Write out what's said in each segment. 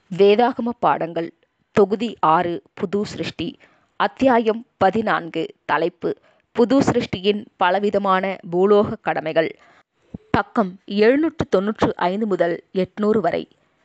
வேதாகம பாடங்கள் தொகுதி ஆறு புது சிருஷ்டி அத்தியாயம் பதினான்கு தலைப்பு புது சிருஷ்டியின் பலவிதமான பூலோக கடமைகள் பக்கம் எழுநூற்று தொன்னூற்று ஐந்து முதல் எட்நூறு வரை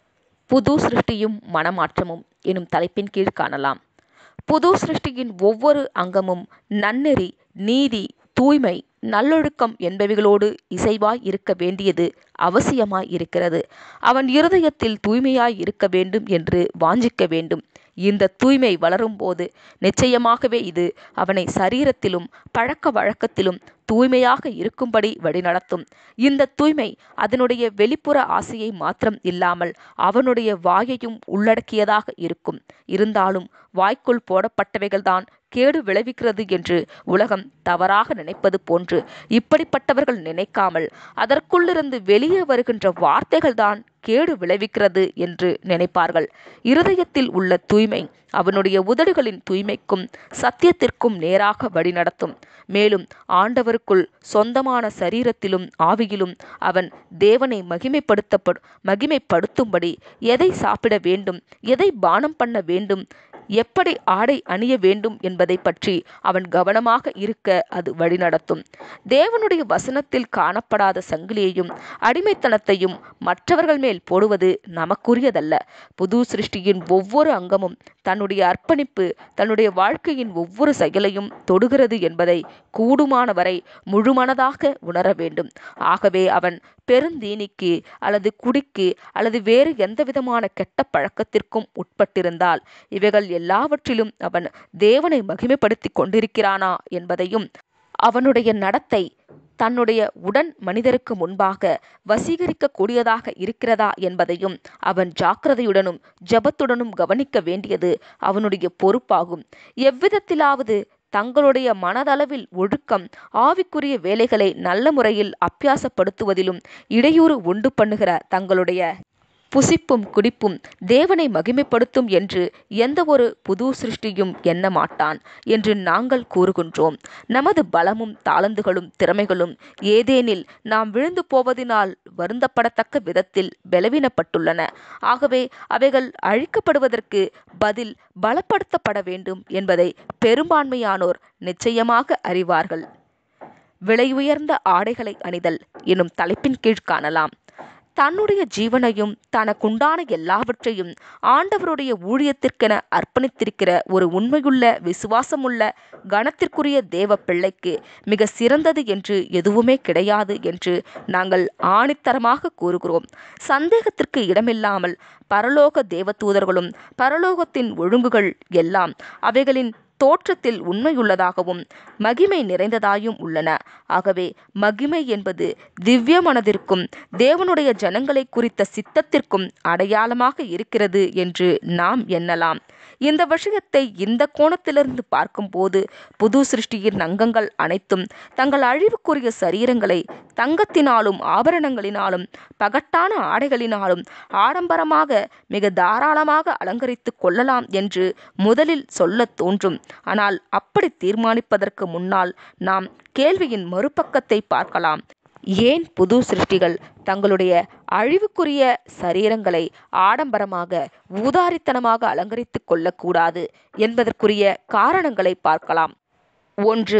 புது சிருஷ்டியும் மனமாற்றமும் எனும் தலைப்பின் கீழ் காணலாம் புது சிருஷ்டியின் ஒவ்வொரு அங்கமும் நன்னெறி நீதி தூய்மை நல்லொழுக்கம் என்பவைகளோடு இசைவாய் இருக்க வேண்டியது அவசியமாய் இருக்கிறது அவன் இருதயத்தில் தூய்மையாய் இருக்க வேண்டும் என்று வாஞ்சிக்க வேண்டும் இந்த தூய்மை வளரும்போது நிச்சயமாகவே இது அவனை சரீரத்திலும் பழக்க வழக்கத்திலும் தூய்மையாக இருக்கும்படி வழிநடத்தும் இந்த தூய்மை அதனுடைய வெளிப்புற ஆசையை மாத்திரம் இல்லாமல் அவனுடைய வாயையும் உள்ளடக்கியதாக இருக்கும் இருந்தாலும் வாய்க்குள் போடப்பட்டவைகள்தான் கேடு விளைவிக்கிறது என்று உலகம் தவறாக நினைப்பது போன்று இப்படிப்பட்டவர்கள் நினைக்காமல் அதற்குள்ளிருந்து வெளியே வருகின்ற வார்த்தைகள்தான் கேடு விளைவிக்கிறது என்று நினைப்பார்கள் இருதயத்தில் உள்ள தூய்மை அவனுடைய உதடுகளின் தூய்மைக்கும் சத்தியத்திற்கும் நேராக வழிநடத்தும் மேலும் ஆண்டவருக்குள் சொந்தமான சரீரத்திலும் ஆவியிலும் அவன் தேவனை மகிமைப்படுத்தப்படு மகிமைப்படுத்தும்படி எதை சாப்பிட வேண்டும் எதை பானம் பண்ண வேண்டும் எப்படி ஆடை அணிய வேண்டும் என்பதை பற்றி அவன் கவனமாக இருக்க அது வழிநடத்தும் தேவனுடைய வசனத்தில் காணப்படாத சங்கிலியையும் அடிமைத்தனத்தையும் மற்றவர்கள் மேல் போடுவது நமக்குரியதல்ல புது சிருஷ்டியின் ஒவ்வொரு அங்கமும் தன்னுடைய அர்ப்பணிப்பு தன்னுடைய வாழ்க்கையின் ஒவ்வொரு செயலையும் தொடுகிறது என்பதை கூடுமான வரை முழுமனதாக உணர வேண்டும் ஆகவே அவன் பெருந்தீனிக்கு அல்லது குடிக்கு அல்லது வேறு எந்த விதமான கெட்ட பழக்கத்திற்கும் உட்பட்டிருந்தால் இவைகள் எல்லாவற்றிலும் அவன் தேவனை மகிமைப்படுத்தி கொண்டிருக்கிறானா என்பதையும் அவனுடைய நடத்தை தன்னுடைய உடன் மனிதருக்கு முன்பாக வசீகரிக்க கூடியதாக இருக்கிறதா என்பதையும் அவன் ஜாக்கிரதையுடனும் ஜபத்துடனும் கவனிக்க வேண்டியது அவனுடைய பொறுப்பாகும் எவ்விதத்திலாவது தங்களுடைய மனதளவில் ஒழுக்கம் ஆவிக்குரிய வேலைகளை நல்ல முறையில் அப்பியாசப்படுத்துவதிலும் இடையூறு உண்டு பண்ணுகிற தங்களுடைய புசிப்பும் குடிப்பும் தேவனை மகிமைப்படுத்தும் என்று எந்த ஒரு புது சிருஷ்டியும் எண்ண மாட்டான் என்று நாங்கள் கூறுகின்றோம் நமது பலமும் தாளந்துகளும் திறமைகளும் ஏதேனில் நாம் விழுந்து போவதினால் வருந்தப்படத்தக்க விதத்தில் பலவீனப்பட்டுள்ளன ஆகவே அவைகள் அழிக்கப்படுவதற்கு பதில் பலப்படுத்தப்பட வேண்டும் என்பதை பெரும்பான்மையானோர் நிச்சயமாக அறிவார்கள் விலை உயர்ந்த ஆடைகளை அணிதல் எனும் தலைப்பின் கீழ் காணலாம் தன்னுடைய ஜீவனையும் தனக்குண்டான எல்லாவற்றையும் ஆண்டவருடைய ஊழியத்திற்கென அர்ப்பணித்திருக்கிற ஒரு உண்மையுள்ள விசுவாசமுள்ள கனத்திற்குரிய தேவ பிள்ளைக்கு மிக சிறந்தது என்று எதுவுமே கிடையாது என்று நாங்கள் ஆணித்தரமாக கூறுகிறோம் சந்தேகத்திற்கு இடமில்லாமல் பரலோக தேவதூதர்களும் பரலோகத்தின் ஒழுங்குகள் எல்லாம் அவைகளின் தோற்றத்தில் உண்மையுள்ளதாகவும் மகிமை நிறைந்ததாயும் உள்ளன ஆகவே மகிமை என்பது திவ்ய மனதிற்கும் தேவனுடைய ஜனங்களை குறித்த சித்தத்திற்கும் அடையாளமாக இருக்கிறது என்று நாம் எண்ணலாம் இந்த விஷயத்தை இந்த கோணத்திலிருந்து பார்க்கும்போது புது சிருஷ்டியின் அங்கங்கள் அனைத்தும் தங்கள் அழிவுக்குரிய சரீரங்களை தங்கத்தினாலும் ஆபரணங்களினாலும் பகட்டான ஆடைகளினாலும் ஆடம்பரமாக மிக தாராளமாக அலங்கரித்து கொள்ளலாம் என்று முதலில் சொல்ல தோன்றும் ஆனால் அப்படி தீர்மானிப்பதற்கு முன்னால் நாம் கேள்வியின் மறுபக்கத்தை பார்க்கலாம் ஏன் புது சிருஷ்டிகள் தங்களுடைய அழிவுக்குரிய சரீரங்களை ஆடம்பரமாக ஊதாரித்தனமாக அலங்கரித்து கொள்ளக்கூடாது என்பதற்குரிய காரணங்களை பார்க்கலாம் ஒன்று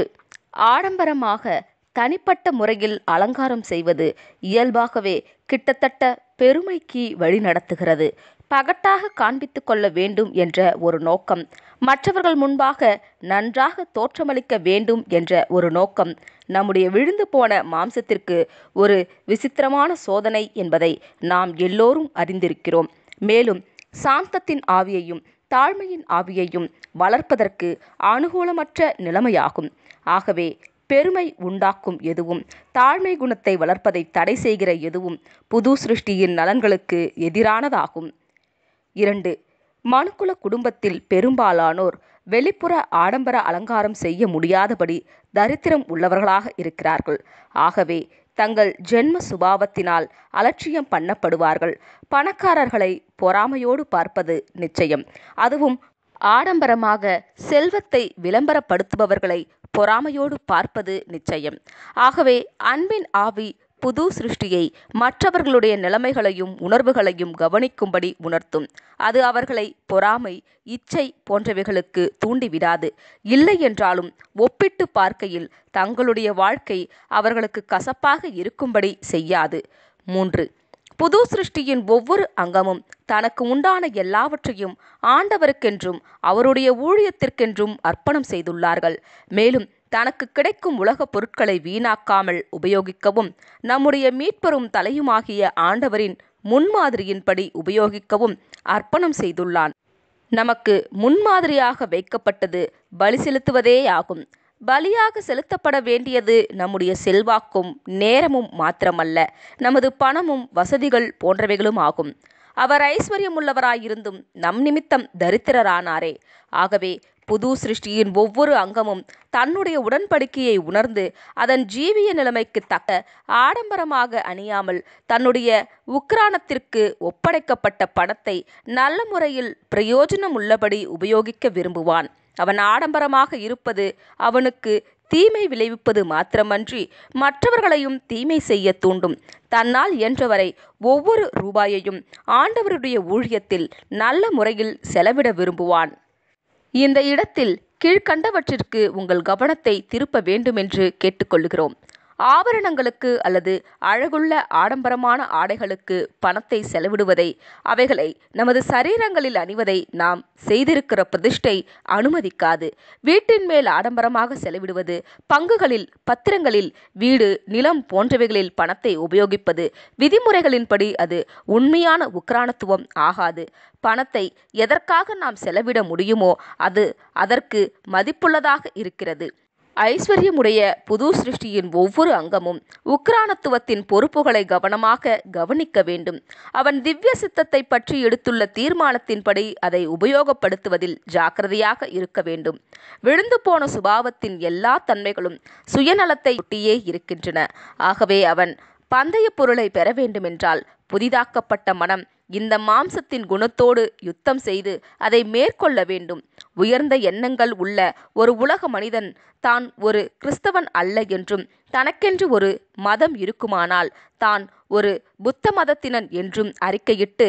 ஆடம்பரமாக தனிப்பட்ட முறையில் அலங்காரம் செய்வது இயல்பாகவே கிட்டத்தட்ட பெருமைக்கு வழி நடத்துகிறது பகட்டாக காண்பித்து கொள்ள வேண்டும் என்ற ஒரு நோக்கம் மற்றவர்கள் முன்பாக நன்றாக தோற்றமளிக்க வேண்டும் என்ற ஒரு நோக்கம் நம்முடைய விழுந்து போன மாம்சத்திற்கு ஒரு விசித்திரமான சோதனை என்பதை நாம் எல்லோரும் அறிந்திருக்கிறோம் மேலும் சாந்தத்தின் ஆவியையும் தாழ்மையின் ஆவியையும் வளர்ப்பதற்கு அனுகூலமற்ற நிலைமையாகும் ஆகவே பெருமை உண்டாக்கும் எதுவும் தாழ்மை குணத்தை வளர்ப்பதை தடை செய்கிற எதுவும் புது சிருஷ்டியின் நலன்களுக்கு எதிரானதாகும் இரண்டு மனுக்குல குடும்பத்தில் பெரும்பாலானோர் வெளிப்புற ஆடம்பர அலங்காரம் செய்ய முடியாதபடி தரித்திரம் உள்ளவர்களாக இருக்கிறார்கள் ஆகவே தங்கள் ஜென்ம சுபாவத்தினால் அலட்சியம் பண்ணப்படுவார்கள் பணக்காரர்களை பொறாமையோடு பார்ப்பது நிச்சயம் அதுவும் ஆடம்பரமாக செல்வத்தை விளம்பரப்படுத்துபவர்களை பொறாமையோடு பார்ப்பது நிச்சயம் ஆகவே அன்பின் ஆவி புது சிருஷ்டியை மற்றவர்களுடைய நிலைமைகளையும் உணர்வுகளையும் கவனிக்கும்படி உணர்த்தும் அது அவர்களை பொறாமை இச்சை போன்றவைகளுக்கு தூண்டிவிடாது இல்லை என்றாலும் ஒப்பிட்டு பார்க்கையில் தங்களுடைய வாழ்க்கை அவர்களுக்கு கசப்பாக இருக்கும்படி செய்யாது மூன்று புது சிருஷ்டியின் ஒவ்வொரு அங்கமும் தனக்கு உண்டான எல்லாவற்றையும் ஆண்டவருக்கென்றும் அவருடைய ஊழியத்திற்கென்றும் அர்ப்பணம் செய்துள்ளார்கள் மேலும் தனக்கு கிடைக்கும் உலகப் பொருட்களை வீணாக்காமல் உபயோகிக்கவும் நம்முடைய மீட்பெரும் தலையுமாகிய ஆண்டவரின் முன்மாதிரியின்படி உபயோகிக்கவும் அர்ப்பணம் செய்துள்ளான் நமக்கு முன்மாதிரியாக வைக்கப்பட்டது பலி செலுத்துவதேயாகும் பலியாக செலுத்தப்பட வேண்டியது நம்முடைய செல்வாக்கும் நேரமும் மாத்திரமல்ல நமது பணமும் வசதிகள் போன்றவைகளும் ஆகும் அவர் ஐஸ்வர்யமுள்ளவராயிருந்தும் நம் நிமித்தம் தரித்திரரானாரே ஆகவே புது சிருஷ்டியின் ஒவ்வொரு அங்கமும் தன்னுடைய உடன்படிக்கையை உணர்ந்து அதன் ஜீவிய நிலைமைக்கு தக்க ஆடம்பரமாக அணியாமல் தன்னுடைய உக்ரானத்திற்கு ஒப்படைக்கப்பட்ட பணத்தை நல்ல முறையில் பிரயோஜனம் உள்ளபடி உபயோகிக்க விரும்புவான் அவன் ஆடம்பரமாக இருப்பது அவனுக்கு தீமை விளைவிப்பது மாத்திரமன்றி மற்றவர்களையும் தீமை செய்ய தூண்டும் தன்னால் இயன்றவரை ஒவ்வொரு ரூபாயையும் ஆண்டவருடைய ஊழியத்தில் நல்ல முறையில் செலவிட விரும்புவான் இந்த இடத்தில் கீழ்கண்டவற்றிற்கு உங்கள் கவனத்தை திருப்ப வேண்டுமென்று கேட்டுக்கொள்கிறோம் ஆபரணங்களுக்கு அல்லது அழகுள்ள ஆடம்பரமான ஆடைகளுக்கு பணத்தை செலவிடுவதை அவைகளை நமது சரீரங்களில் அணிவதை நாம் செய்திருக்கிற பிரதிஷ்டை அனுமதிக்காது வீட்டின் மேல் ஆடம்பரமாக செலவிடுவது பங்குகளில் பத்திரங்களில் வீடு நிலம் போன்றவைகளில் பணத்தை உபயோகிப்பது விதிமுறைகளின்படி அது உண்மையான உக்ரானத்துவம் ஆகாது பணத்தை எதற்காக நாம் செலவிட முடியுமோ அது அதற்கு மதிப்புள்ளதாக இருக்கிறது ஐஸ்வர்யமுடைய புது சிருஷ்டியின் ஒவ்வொரு அங்கமும் உக்ரானத்துவத்தின் பொறுப்புகளை கவனமாக கவனிக்க வேண்டும் அவன் திவ்ய சித்தத்தை பற்றி எடுத்துள்ள தீர்மானத்தின்படி அதை உபயோகப்படுத்துவதில் ஜாக்கிரதையாக இருக்க வேண்டும் விழுந்து போன சுபாவத்தின் எல்லா தன்மைகளும் சுயநலத்தை ஒட்டியே இருக்கின்றன ஆகவே அவன் பந்தய பொருளை பெற வேண்டுமென்றால் புதிதாக்கப்பட்ட மனம் இந்த மாம்சத்தின் குணத்தோடு யுத்தம் செய்து அதை மேற்கொள்ள வேண்டும் உயர்ந்த எண்ணங்கள் உள்ள ஒரு உலக மனிதன் தான் ஒரு கிறிஸ்தவன் அல்ல என்றும் தனக்கென்று ஒரு மதம் இருக்குமானால் தான் ஒரு புத்த மதத்தினன் என்றும் அறிக்கையிட்டு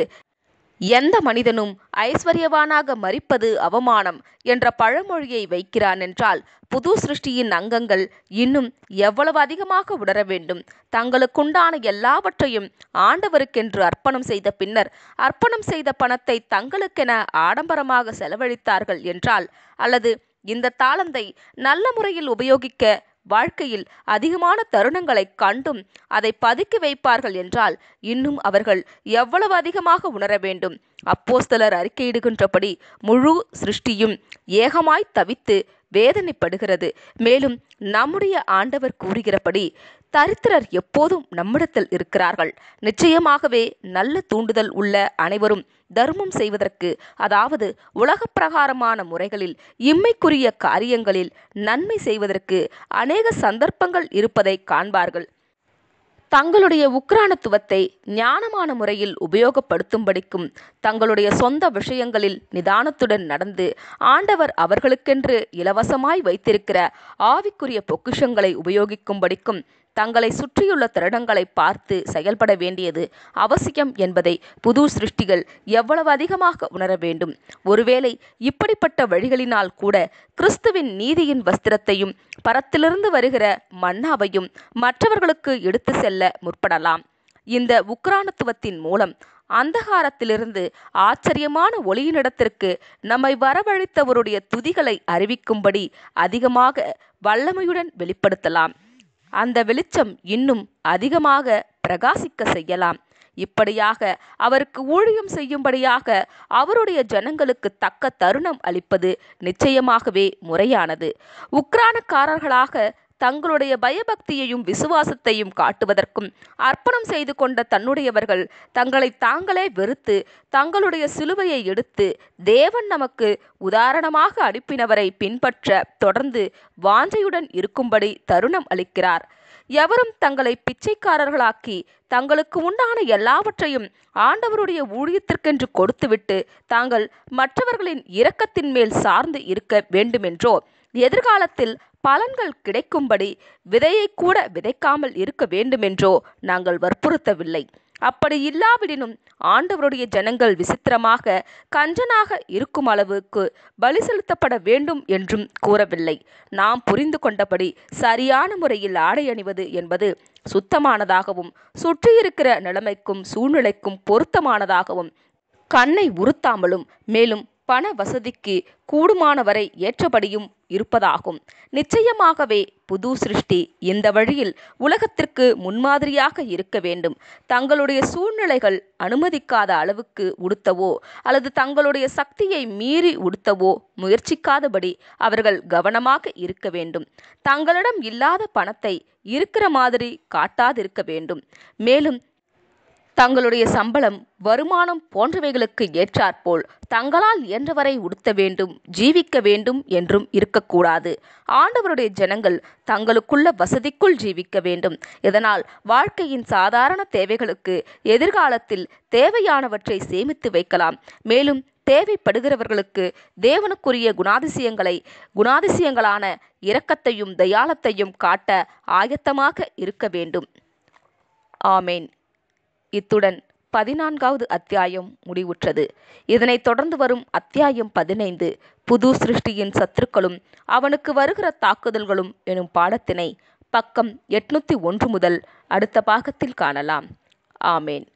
எந்த மனிதனும் ஐஸ்வர்யவானாக மறிப்பது அவமானம் என்ற பழமொழியை வைக்கிறான் என்றால் புது சிருஷ்டியின் அங்கங்கள் இன்னும் எவ்வளவு அதிகமாக உணர வேண்டும் தங்களுக்குண்டான எல்லாவற்றையும் ஆண்டவருக்கென்று அர்ப்பணம் செய்த பின்னர் அர்ப்பணம் செய்த பணத்தை தங்களுக்கென ஆடம்பரமாக செலவழித்தார்கள் என்றால் அல்லது இந்த தாளந்தை நல்ல முறையில் உபயோகிக்க வாழ்க்கையில் அதிகமான தருணங்களை கண்டும் அதை பதுக்கி வைப்பார்கள் என்றால் இன்னும் அவர்கள் எவ்வளவு அதிகமாக உணர வேண்டும் அப்போஸ்தலர் அறிக்கையிடுகின்றபடி முழு சிருஷ்டியும் ஏகமாய் தவித்து வேதனைப்படுகிறது மேலும் நம்முடைய ஆண்டவர் கூறுகிறபடி தரித்திரர் எப்போதும் நம்மிடத்தில் இருக்கிறார்கள் நிச்சயமாகவே நல்ல தூண்டுதல் உள்ள அனைவரும் தர்மம் செய்வதற்கு அதாவது உலக பிரகாரமான முறைகளில் இம்மைக்குரிய காரியங்களில் நன்மை செய்வதற்கு அநேக சந்தர்ப்பங்கள் இருப்பதை காண்பார்கள் தங்களுடைய உக்ரானத்துவத்தை ஞானமான முறையில் உபயோகப்படுத்தும்படிக்கும் தங்களுடைய சொந்த விஷயங்களில் நிதானத்துடன் நடந்து ஆண்டவர் அவர்களுக்கென்று இலவசமாய் வைத்திருக்கிற ஆவிக்குரிய பொக்கிஷங்களை உபயோகிக்கும்படிக்கும் தங்களை சுற்றியுள்ள தருணங்களை பார்த்து செயல்பட வேண்டியது அவசியம் என்பதை புது சிருஷ்டிகள் எவ்வளவு அதிகமாக உணர வேண்டும் ஒருவேளை இப்படிப்பட்ட வழிகளினால் கூட கிறிஸ்துவின் நீதியின் வஸ்திரத்தையும் பரத்திலிருந்து வருகிற மன்னாவையும் மற்றவர்களுக்கு எடுத்து செல்ல முற்படலாம் இந்த உக்ரானத்துவத்தின் மூலம் அந்தகாரத்திலிருந்து ஆச்சரியமான ஒளியினிடத்திற்கு நம்மை வரவழைத்தவருடைய துதிகளை அறிவிக்கும்படி அதிகமாக வல்லமையுடன் வெளிப்படுத்தலாம் அந்த வெளிச்சம் இன்னும் அதிகமாக பிரகாசிக்க செய்யலாம் இப்படியாக அவருக்கு ஊழியம் செய்யும்படியாக அவருடைய ஜனங்களுக்கு தக்க தருணம் அளிப்பது நிச்சயமாகவே முறையானது உக்ரானக்காரர்களாக தங்களுடைய பயபக்தியையும் விசுவாசத்தையும் காட்டுவதற்கும் அர்ப்பணம் செய்து கொண்ட தன்னுடையவர்கள் தங்களை தாங்களே வெறுத்து தங்களுடைய சிலுவையை எடுத்து தேவன் நமக்கு உதாரணமாக அனுப்பினவரை பின்பற்ற தொடர்ந்து வாஞ்சையுடன் இருக்கும்படி தருணம் அளிக்கிறார் எவரும் தங்களை பிச்சைக்காரர்களாக்கி தங்களுக்கு உண்டான எல்லாவற்றையும் ஆண்டவருடைய ஊழியத்திற்கென்று கொடுத்துவிட்டு தாங்கள் மற்றவர்களின் இரக்கத்தின் மேல் சார்ந்து இருக்க வேண்டுமென்றோ எதிர்காலத்தில் பலன்கள் கிடைக்கும்படி விதையை கூட விதைக்காமல் இருக்க வேண்டுமென்றோ நாங்கள் வற்புறுத்தவில்லை அப்படி இல்லாவிடினும் ஆண்டவருடைய ஜனங்கள் விசித்திரமாக கஞ்சனாக இருக்கும் அளவுக்கு பலி செலுத்தப்பட வேண்டும் என்றும் கூறவில்லை நாம் புரிந்து கொண்டபடி சரியான முறையில் ஆடை அணிவது என்பது சுத்தமானதாகவும் சுற்றியிருக்கிற நிலைமைக்கும் சூழ்நிலைக்கும் பொருத்தமானதாகவும் கண்ணை உறுத்தாமலும் மேலும் பண வசதிக்கு கூடுமானவரை ஏற்றபடியும் இருப்பதாகும் நிச்சயமாகவே புது சிருஷ்டி இந்த வழியில் உலகத்திற்கு முன்மாதிரியாக இருக்க வேண்டும் தங்களுடைய சூழ்நிலைகள் அனுமதிக்காத அளவுக்கு உடுத்தவோ அல்லது தங்களுடைய சக்தியை மீறி உடுத்தவோ முயற்சிக்காதபடி அவர்கள் கவனமாக இருக்க வேண்டும் தங்களிடம் இல்லாத பணத்தை இருக்கிற மாதிரி காட்டாதிருக்க வேண்டும் மேலும் தங்களுடைய சம்பளம் வருமானம் போன்றவைகளுக்கு ஏற்றாற்போல் தங்களால் இயன்றவரை உடுத்த வேண்டும் ஜீவிக்க வேண்டும் என்றும் இருக்கக்கூடாது ஆண்டவருடைய ஜனங்கள் தங்களுக்குள்ள வசதிக்குள் ஜீவிக்க வேண்டும் இதனால் வாழ்க்கையின் சாதாரண தேவைகளுக்கு எதிர்காலத்தில் தேவையானவற்றை சேமித்து வைக்கலாம் மேலும் தேவைப்படுகிறவர்களுக்கு தேவனுக்குரிய குணாதிசயங்களை குணாதிசயங்களான இரக்கத்தையும் தயாளத்தையும் காட்ட ஆயத்தமாக இருக்க வேண்டும் ஆமேன் இத்துடன் பதினான்காவது அத்தியாயம் முடிவுற்றது இதனைத் தொடர்ந்து வரும் அத்தியாயம் பதினைந்து புது சிருஷ்டியின் சத்துருக்களும் அவனுக்கு வருகிற தாக்குதல்களும் எனும் பாடத்தினை பக்கம் எட்நூத்தி ஒன்று முதல் அடுத்த பாகத்தில் காணலாம் ஆமேன்